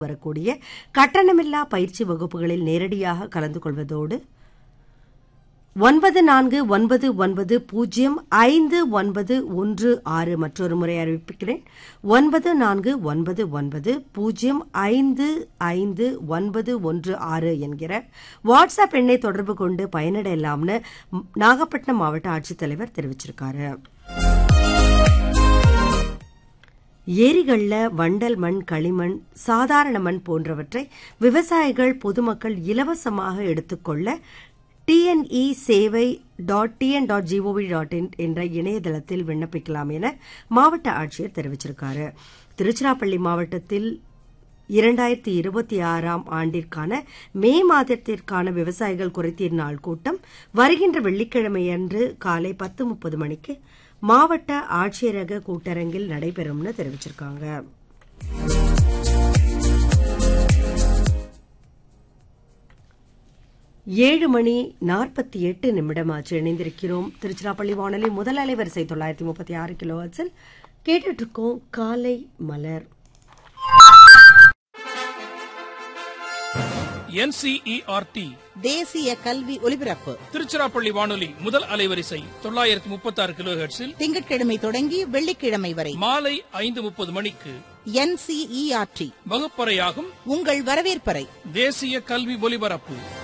வரக்கூடிய கட்டணமில்லா பயிற்சி வகுப்புகளில் நேரடியாக கலந்து கொள்வதோடு ஒன்பது நான்கு ஒன்பது ஒன்பது பூஜ்ஜியம் ஐந்து ஒன்பது ஒன்று ஆறு மற்றொரு முறை அறிவிக்கிறேன் ஒன்பது நான்கு ஒன்பது ஒன்பது பூஜ்ஜியம் ஐந்து ஐந்து ஒன்பது ஒன்று ஆறு என்கிற வாட்ஸ்அப் எண்ணை தொடர்பு கொண்டு பயனடையலாம்னு நாகப்பட்டினம் மாவட்ட ஆட்சித்தலைவர் தெரிவிச்சிருக்காரு ஏரிகள்ல வண்டல் மண் களிமண் சாதாரண மண் போன்றவற்றை விவசாயிகள் பொதுமக்கள் இலவசமாக எடுத்துக்கொள்ள டிஎன்இ சேவை dot TN dot GOV dot in என்ற இணையதளத்தில் விண்ணப்பிக்கலாம் என மாவட்ட ஆட்சியர் தெரிவிச்சிருக்காரு திருச்சிராப்பள்ளி மாவட்டத்தில் இரண்டாயிரத்தி இருபத்தி ஆறாம் ஆண்டிற்கான மே மாதத்திற்கான விவசாயிகள் குறைதீர் நாள் கூட்டம் வருகின்ற வெள்ளிக்கிழமையன்று காலை பத்து முப்பது மணிக்கு மாவட்ட ஆட்சியரக கூட்டரங்கில் நடைபெறும்னு தெரிவிச்சிருக்காங்க ஏழு மணி நாற்பத்தி எட்டு நிமிடமாச்சு இணைந்திருக்கிறோம் திருச்சிராப்பள்ளி வானொலி முதல் அலைவரிசை தொள்ளாயிரத்தி முப்பத்தி ஆறு கிலோ ஹர்ட்ஸில் கேட்டுட்டு இருக்கோம் காலை மலர் என்சிஇஆர்டி தேசிய கல்வி ஒலிபரப்பு திருச்சிராப்பள்ளி வானொலி முதல் அலைவரிசை தொள்ளாயிரத்தி முப்பத்தி ஆறு கிலோ ஹெர்ட்ஸில் திங்கட்கிழமை தொடங்கி வெள்ளிக்கிழமை வரை மாலை ஐந்து முப்பது மணிக்கு என்சிஇஆர்டி வகுப்பறையாகும் உங்கள் வரவேற்பறை தேசிய கல்வி ஒலிபரப்பு